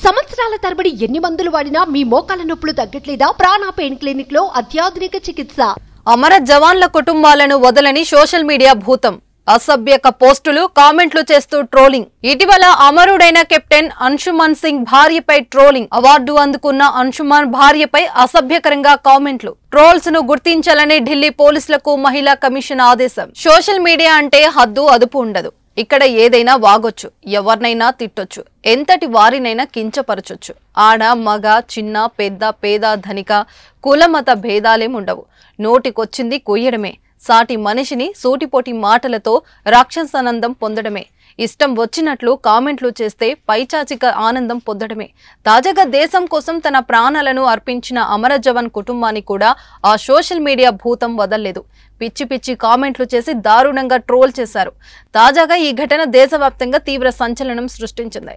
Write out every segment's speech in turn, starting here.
సంవత్సరాల తరబడి ఎన్ని మందులు వాడినా మీ మోకాల నొప్పులు తగ్గట్లేదా ప్రాణ పెయిన్ క్లినిక్ లో అత్యాధునిక చికిత్స అమర జవాన్ల కుటుంబాలను వదలని సోషల్ మీడియా భూతం అసభ్యక పోస్టులు కామెంట్లు చేస్తూ ట్రోలింగ్ ఇటీవల అమరుడైన కెప్టెన్ అంశుమన్ సింగ్ భార్యపై ట్రోలింగ్ అవార్డు అందుకున్న అంశుమన్ భార్యపై అసభ్యకరంగా కామెంట్లు ట్రోల్స్ ను గుర్తించాలని ఢిల్లీ పోలీసులకు మహిళా కమిషన్ ఆదేశం సోషల్ మీడియా అంటే హద్దు అదుపు ఉండదు ఇక్కడ ఏదైనా వాగొచ్చు ఎవరినైనా తిట్టొచ్చు ఎంతటి వారినైనా కించపరచొచ్చు ఆడ మగ చిన్న పెద్ద పేద ధనిక కులమత భేదాలేం ఉండవు నోటికొచ్చింది కొయ్యడమే సాటి మనిషిని సూటిపోటి మాటలతో రాక్షసానందం పొందడమే ఇష్టం వచ్చినట్లు కామెంట్లు చేస్తే పైచాచిక ఆనందం పొందడమే తాజాగా దేశం కోసం తన ప్రాణాలను అర్పించిన అమర జవాన్ కుటుంబాన్ని కూడా ఆ సోషల్ మీడియా భూతం వదల్లేదు పిచ్చి పిచ్చి కామెంట్లు చేసి దారుణంగా ట్రోల్ చేశారు తాజాగా ఈ ఘటన దేశవ్యాప్తంగా తీవ్ర సంచలనం సృష్టించింది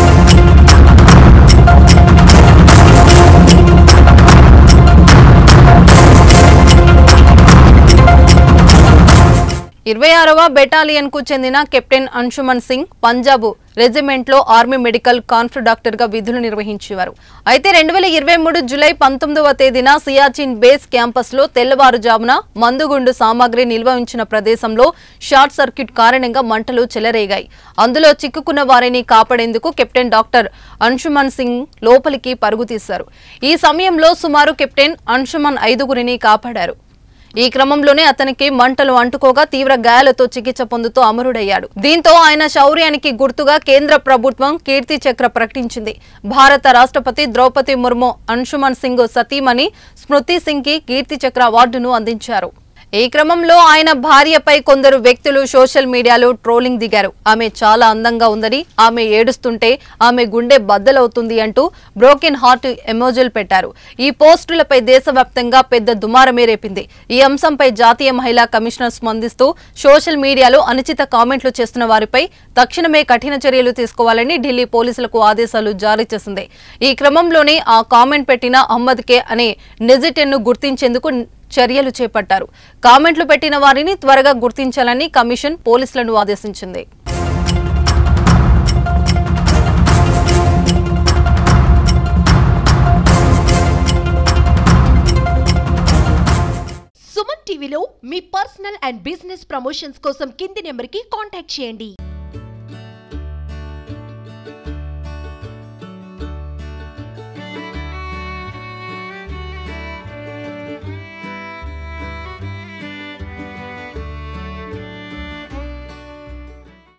ఇరవై ఆరవ బెటాలియన్ కు చెందిన కెప్టెన్ అంశుమన్ సింగ్ పంజాబ్ రెజిమెంట్ లో ఆర్మీ మెడికల్ కాన్ఫ్ డాక్టర్ గా విధులు నిర్వహించేవారు అయితే రెండు వేల ఇరవై మూడు జులై పంతొమ్మిదవ తేదీన సియాచిన్ బేస్ క్యాంపస్ లో తెల్లవారుజామున మందుగుండు సామాగ్రి నిల్వ ఉంచిన ప్రదేశంలో షార్ట్ సర్క్యూట్ కారణంగా మంటలు చెలరేగాయి అందులో చిక్కుకున్న వారిని కాపాడేందుకు కెప్టెన్ డాక్టర్ అంశుమన్ సింగ్ లోపలికి పరుగు తీశారు ఈ సమయంలో సుమారు కెప్టెన్ అంశుమన్ ఐదుగురిని కాపాడారు ఈ క్రమంలోనే అతనికి మంటలు అంటుకోగా తీవ్ర గాయాలతో చికిత్స పొందుతూ అమరుడయ్యాడు దీంతో ఆయన శౌర్యానికి గుర్తుగా కేంద్ర ప్రభుత్వం కీర్తి చక్ర ప్రకటించింది భారత రాష్ట్రపతి ద్రౌపది ముర్ము అంశుమన్ సింగ్ సతీమణి స్మృతి సింగ్ కి కీర్తి చక్ర అవార్డును అందించారు ఈ క్రమంలో ఆయన భార్యపై కొందరు వ్యక్తులు సోషల్ మీడియాలో ట్రోలింగ్ దిగారు ఆమె చాలా అందంగా ఉందని ఆమె ఏడుస్తుంటే ఆమె గుండె బద్దలవుతుంది అంటూ బ్రోకెన్ హార్ట్ ఎమోజులు పెట్టారు ఈ పోస్టులపై దేశవ్యాప్తంగా పెద్ద దుమారమే రేపింది ఈ అంశంపై జాతీయ మహిళా కమిషనర్ స్పందిస్తూ సోషల్ మీడియాలో అనుచిత కామెంట్లు చేస్తున్న వారిపై తక్షణమే కఠిన చర్యలు తీసుకోవాలని ఢిల్లీ పోలీసులకు ఆదేశాలు జారీ చేసింది ఈ క్రమంలోనే ఆ కామెంట్ పెట్టిన అహ్మద్ కే అనే నెజిటెన్ ను గుర్తించేందుకు చర్యలు చేపట్టారు కామెంట్లు పెట్టిన వారిని త్వరగా గుర్తించాలని కమిషన్ పోలీసులను ఆదేశించింది సుమన్ టీవీలో మీ పర్సనల్ అండ్ బిజినెస్ ప్రమోషన్స్ కోసం కింది నెంబర్ కి కాంటాక్ట్ చేయండి